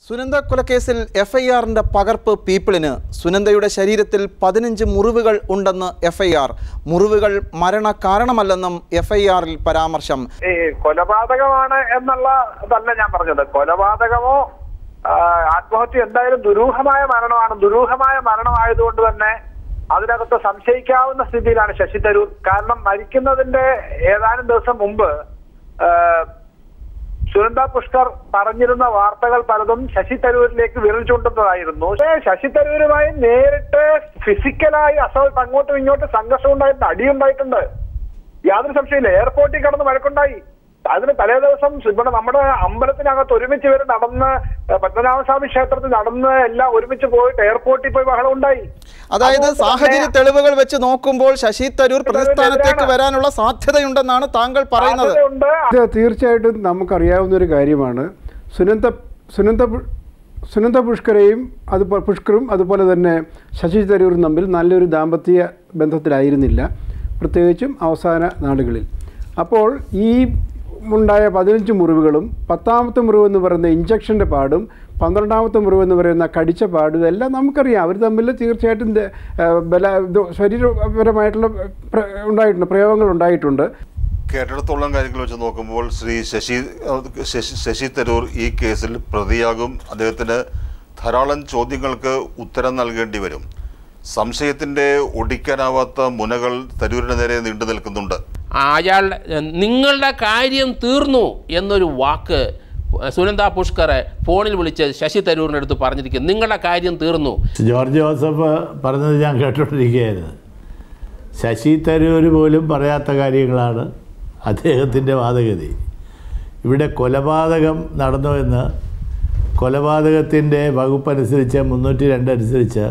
Sunanda കൊലക്കേസിൽ F I ആറിന്റെ പകർപ്പ് പീപ്പിളിന് സുനന്ദയുടെ ശരീരത്തിൽ പതിനഞ്ച് മുറിവുകൾ ഉണ്ടെന്ന് എഫ് ഐ ആർ മുറിവുകൾ മരണ കാരണമല്ലെന്നും എഫ് ഐ ആറിൽ പരാമർശം ഈ കൊലപാതകമാണ് എന്നുള്ള ഇതല്ല ഞാൻ പറഞ്ഞത് കൊലപാതകമോ ആ, ആത്മഹത്യ എന്തായാലും ദുരൂഹമായ മരണമാണ് ദുരൂഹമായ മരണമായതുകൊണ്ട് തന്നെ അതിനകത്ത് സംശയിക്കാവുന്ന സ്ഥിതിയിലാണ് ശശി തരൂർ കാരണം മരിക്കുന്നതിന്റെ ഏതാനും ദിവസം മുമ്പ് ആ, സുനന്ദ പുഷ്കർ പറഞ്ഞിരുന്ന വാർത്തകൾ പലതും ശശി തരൂരിലേക്ക് വിരൽ ചൂണ്ടുന്നതായിരുന്നു പക്ഷേ ശശി തരൂരുമായി നേരിട്ട് ഫിസിക്കലായി അസൗട്ട് അങ്ങോട്ടും ഇങ്ങോട്ടും സംഘർഷം ഉണ്ടായിട്ടുണ്ട് അടിയുണ്ടായിട്ടുണ്ട് യാതൊരു സംശയമില്ല എയർപോർട്ടിൽ കടന്ന് വഴക്കുണ്ടായി അതിന് തലേ ദിവസം ഇവിടെ നമ്മുടെ അമ്പലത്തിനകത്ത് ഒരുമിച്ച് ഇവർ നടന്ന് പത്മനാഭസ്വാമി ക്ഷേത്രത്തിൽ നടന്ന് എല്ലാം ഒരുമിച്ച് പോയിട്ട് എയർപോർട്ടിൽ പോയി ബഹളം ഉണ്ടായി അതായത് അതുകൊണ്ട് സാഹചര്യ തന്നെ തെളിവുകൾ വെച്ച് നോക്കുമ്പോൾ ശശി തരൂർ പ്രതിസ്ഥാനത്തേക്ക് വരാനുള്ള സാധ്യതയുണ്ടെന്നാണ് താങ്കൾ പറയുന്നത് സാധ്യതയുണ്ട് ഇത് തീർച്ചയായിട്ടും നമുക്കറിയാവുന്ന ഒരു കാര്യമാണ് സുനന്ദ സുനന്ദ പു- സുനന്ദ പുഷ്കരയും അതുപോലെ പുഷ്കറും അതുപോലെ തന്നെ ശശി തരൂരും തമ്മിൽ നല്ലൊരു ദാമ്പത്യ ബന്ധത്തിലായിരുന്നില്ല പ്രത്യേകിച്ചും അവസാന നാളുകളിൽ അപ്പോൾ ഈ ഉണ്ടായ പതിനഞ്ച് മുറിവുകളും പത്താമത്തെ മുറിവ് എന്ന് പറയുന്ന ഇഞ്ചക്ഷൻ്റെ പാടും പന്ത്രണ്ടാമത്തെ മുറിവ് എന്ന് പറയുന്ന കടിച്ച പാടും ഇതെല്ലാം നമുക്കറിയാം അവർ തമ്മിൽ തീർച്ചയായിട്ടും ദ- ആ, ബല ഇത് ശരീരപരമായിട്ടുള്ള പ്ര- ഉണ്ടായിട്ടുണ്ട് പ്രയോഗങ്ങൾ ഉണ്ടായിട്ടുണ്ട് കേട്ടിടത്തോളം കാര്യങ്ങൾ വെച്ച് നോക്കുമ്പോൾ ശ്രീ ശശി അഹ് ശശി ശശി തരൂർ ഈ കേസിൽ പ്രതിയാകും അദ്ദേഹത്തിന് ധാരാളം ചോദ്യങ്ങൾക്ക് ഉത്തരം നൽകേണ്ടി വരും സംശയത്തിൻ്റെ ഒടിക്കാനാവാത്ത മുനകൾ തരൂരിന് നേരെ നീണ്ടു നിൽക്കുന്നുണ്ട് അയാൾ നിങ്ങളുടെ കാര്യം തീർന്നു എന്നൊരു വാക്ക് സുനന്ദ പുഷ്കറെ ഫോണിൽ വിളിച്ച് ശശി തരൂരിൻ്റെ അടുത്ത് പറഞ്ഞിരിക്കുന്നു നിങ്ങളുടെ കാര്യം തീർന്നു ജോർജ് ജോസഫ് പറഞ്ഞത് ഞാൻ കേട്ടോണ്ടിരിക്കുകയായിരുന്നു ശശി തരൂർ പോലും പറയാത്ത കാര്യങ്ങളാണ് അദ്ദേഹത്തിൻ്റെ വാദഗതി ഇവിടെ കൊലപാതകം നടന്നു എന്ന് കൊലപാതകത്തിൻ്റെ വകുപ്പനുസരിച്ച് മുന്നൂറ്റി രണ്ട് അനുസരിച്ച്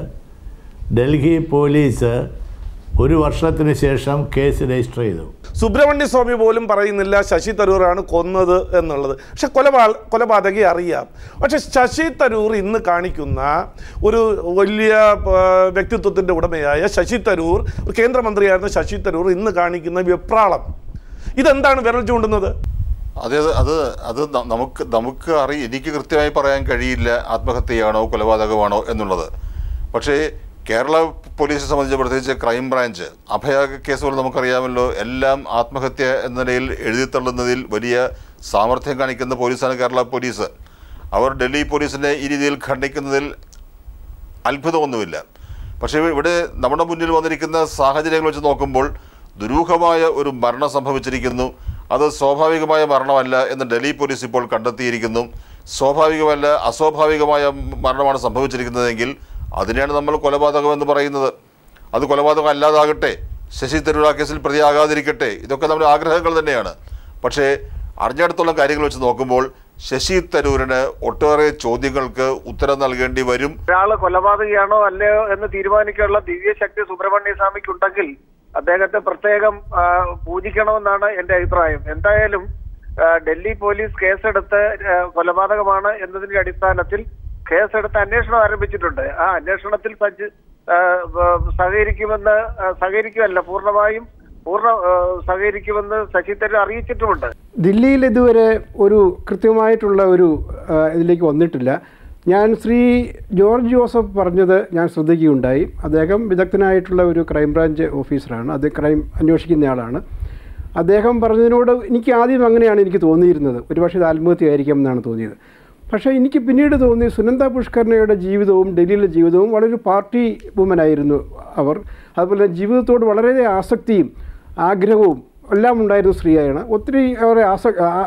ഡൽഹി പോലീസ് ഒരു വർഷത്തിന് ശേഷം കേസ് രജിസ്റ്റർ ചെയ്തു സുബ്രഹ്മണ്യ സ്വാമി പോലും പറയുന്നില്ല ശശി തരൂറാണ് കൊന്നത് എന്നുള്ളത് പക്ഷെ കൊലപാ കൊലപാതകി അറിയാം പക്ഷെ ശശി തരൂർ ഇന്ന് കാണിക്കുന്ന ഒരു വലിയ ആ, വ്യക്തിത്വത്തിൻ്റെ ഉടമയായ ശശി തരൂർ ഒരു കേന്ദ്രമന്ത്രിയായിരുന്ന ശശി തരൂർ ഇന്ന് കാണിക്കുന്ന വെപ്രാളം ഇതെന്താണ് വിരൽ ചൂണ്ടുന്നത് അതെ അത് അത് ന- നമുക്ക് നമുക്ക് അറി എനിക്ക് കൃത്യമായി പറയാൻ കഴിയില്ല ആത്മഹത്യയാണോ കൊലപാതകമാണോ എന്നുള്ളത് പക്ഷേ കേരള പോലീസിനെ സംബന്ധിച്ച് പ്രത്യേകിച്ച് ക്രൈം ബ്രാഞ്ച് അഭയ കേസുകൾ നമുക്കറിയാമല്ലോ എല്ലാം ആത്മഹത്യ എന്ന നിലയിൽ എഴുതിത്തള്ളുന്നതിൽ വലിയ സാമർഥ്യം കാണിക്കുന്ന പോലീസാണ് കേരള പോലീസ് അവർ ഡൽഹി പോലീസിനെ ഈ രീതിയിൽ ഖണ്ഡിക്കുന്നതിൽ അത്ഭുതമൊന്നുമില്ല പക്ഷേ ഇവിടെ നമ്മുടെ മുന്നിൽ വന്നിരിക്കുന്ന സാഹചര്യങ്ങൾ വെച്ച് നോക്കുമ്പോൾ ദുരൂഹമായ ഒരു മരണം സംഭവിച്ചിരിക്കുന്നു അത് സ്വാഭാവികമായ മരണമല്ല എന്ന് ഡൽഹി പോലീസ് ഇപ്പോൾ കണ്ടെത്തിയിരിക്കുന്നു സ്വാഭാവികമല്ല അസ്വാഭാവികമായ മരണമാണ് സംഭവിച്ചിരിക്കുന്നതെങ്കിൽ അതിനെയാണ് നമ്മൾ കൊലപാതകം എന്ന് പറയുന്നത് അത് കൊലപാതകം അല്ലാതാകട്ടെ ശശി തരൂർ ആ കേസിൽ പ്രതിയാകാതിരിക്കട്ടെ ഇതൊക്കെ നമ്മുടെ ആഗ്രഹങ്ങൾ തന്നെയാണ് പക്ഷേ അറിഞ്ഞിടത്തോളം കാര്യങ്ങൾ വെച്ച് നോക്കുമ്പോൾ ശശി തരൂരിന് ഒട്ടേറെ ചോദ്യങ്ങൾക്ക് ഉത്തരം നൽകേണ്ടി വരും ഒരാള് കൊലപാതകയാണോ അല്ലയോ എന്ന് തീരുമാനിക്കാനുള്ള ദിവ്യശക്തി സുബ്രഹ്മണ്യ സ്വാമിക്ക് ഉണ്ടെങ്കിൽ അദ്ദേഹത്തെ പ്രത്യേകം ആ, പൂജിക്കണമെന്നാണ് എന്റെ അഭിപ്രായം എന്തായാലും ആ, ഡൽഹി പോലീസ് കേസെടുത്ത് ആ, കൊലപാതകമാണ് എന്നതിന്റെ അടിസ്ഥാനത്തിൽ കേസെടുത്ത് അന്വേഷണം ആരംഭിച്ചിട്ടുണ്ട് ആ അന്വേഷണത്തിൽ സജ്ജ ആ, വ- സഹകരിക്കുമെന്ന് ആ, സഹകരിക്കുമല്ല പൂർണ്ണമായും പൂർണ്ണ ആ, സഹകരിക്കുമെന്ന് ശശി തരൂർ അറിയിച്ചിട്ടുമുണ്ട് ദില്ലിയിൽ ഇതുവരെ ഒരു കൃത്യമായിട്ടുള്ള ഒരു ആ, ഇതിലേക്ക് വന്നിട്ടില്ല ഞാൻ ശ്രീ ജോർജ് ജോസഫ് പറഞ്ഞത് ഞാൻ ശ്രദ്ധിക്കുകയുണ്ടായി അദ്ദേഹം വിദഗ്ധനായിട്ടുള്ള ഒരു ക്രൈംബ്രാഞ്ച് ഓഫീസറാണ് അത് ക്രൈം അന്വേഷിക്കുന്നയാളാണ് അദ്ദേഹം പറഞ്ഞതിനോട് എനിക്ക് ആദ്യം അങ്ങനെയാണ് എനിക്ക് തോന്നിയിരുന്നത് ഒരുപക്ഷെ ഇത് ആത്മഹത്യയായിരിക്കാം എന്നാണ് തോന്നിയത് പക്ഷേ എനിക്ക് പിന്നീട് തോന്നി സുനന്ദ പുഷ്കർണയുടെ ജീവിതവും ഡൽഹിയിലെ ജീവിതവും വളരെ പാർട്ടി വുമനായിരുന്നു അവർ അതുപോലെ തന്നെ ജീവിതത്തോട് വളരെ ആസക്തിയും ആഗ്രഹവും എല്ലാം ഉണ്ടായിരുന്ന സ്ത്രീയാണ് ഒത്തിരി അവരെ ആസ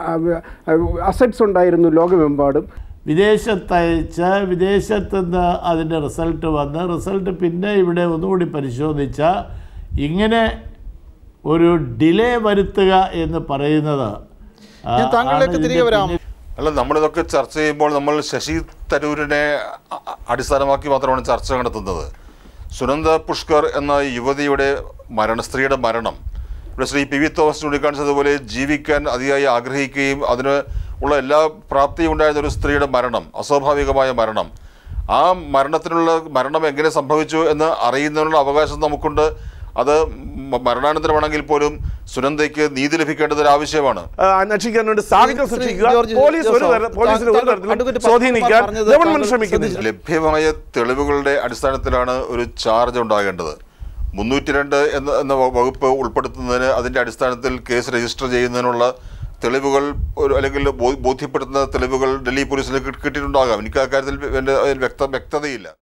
അസറ്റ്സ് ഉണ്ടായിരുന്നു ലോകമെമ്പാടും വിദേശത്തയച്ച് വിദേശത്തുനിന്ന് അതിൻ്റെ റിസൾട്ട് വന്ന് റിസൾട്ട് പിന്നെ ഇവിടെ ഒന്നുകൂടി പരിശോധിച്ച ഇങ്ങനെ ഒരു ഡിലേ വരുത്തുക എന്ന് പറയുന്നത് ആ, ഞാൻ താങ്കളിലേക്ക് ആണ് തിരികെ ഇതിൻ്റെ വരാം പിന്നിൽ അല്ല നമ്മളിതൊക്കെ ചർച്ച ചെയ്യുമ്പോൾ നമ്മൾ ശശി തരൂരിനെ അ- അ- അടിസ്ഥാനമാക്കി മാത്രമാണ് ചർച്ച നടത്തുന്നത് സുനന്ദ പുഷ്കർ എന്ന യുവതിയുടെ മരണ സ്ത്രീയുടെ മരണം ഇവിടെ ശ്രീ പി വി തോമസ് ചൂണ്ടിക്കാണിച്ചതുപോലെ ജീവിക്കാൻ അതിയായി ആഗ്രഹിക്കുകയും അതിന് ഉള്ള എല്ലാ പ്രാപ്തിയും ഉണ്ടായിരുന്ന ഒരു സ്ത്രീയുടെ മരണം അസ്വാഭാവികമായ മരണം ആ മരണത്തിനുള്ള മരണം എങ്ങനെ സംഭവിച്ചു എന്ന് അറിയുന്നതിനുള്ള അവകാശം നമുക്കുണ്ട് അത് മ- മരണാനന്തരമാണെങ്കിൽ പോലും സുനന്ദയ്ക്ക് നീതി ലഭിക്കേണ്ടത് ഒരു ആവശ്യമാണ് ആ, അന്വേഷിക്കാൻ വേണ്ടി സാഹചര്യം ശ്രീ സൃഷ്ടിക്കുക ജോർജ് പോലീസ് ഒരു ജോസഫ്, തര- പോലീസിന് ഒരു താങ്കൾ തരത്തിലും അഡ്വക്കേറ്റ് സ്വാധീനിക്കാൻ പറഞ്ഞത് ഗവൺമെന്റ് താങ്കൾ ശ്രമിക്കുന്നില്ല ലഭ്യമായ തെളിവുകളുടെ അടിസ്ഥാനത്തിലാണ് ഒരു ചാർജ് ഉണ്ടാകേണ്ടത് മുന്നൂറ്റി രണ്ട് എന്ന എന്ന വ- വകുപ്പ് ഉൾപ്പെടുത്തുന്നതിന് അതിൻ്റെ അടിസ്ഥാനത്തിൽ കേസ് രജിസ്റ്റർ ചെയ്യുന്നതിനുള്ള തെളിവുകൾ ഒരു അല്ലെങ്കിൽ ബോ- ബോധ്യപ്പെടുത്തുന്ന തെളിവുകൾ ഡൽഹി പോലീസിന് കിട്ടിയിട്ടുണ്ടാകാം എനിക്ക് അക്കാര്യത്തിൽ എൻ്റെ വ്യക്ത വ്യക്തതയില്ല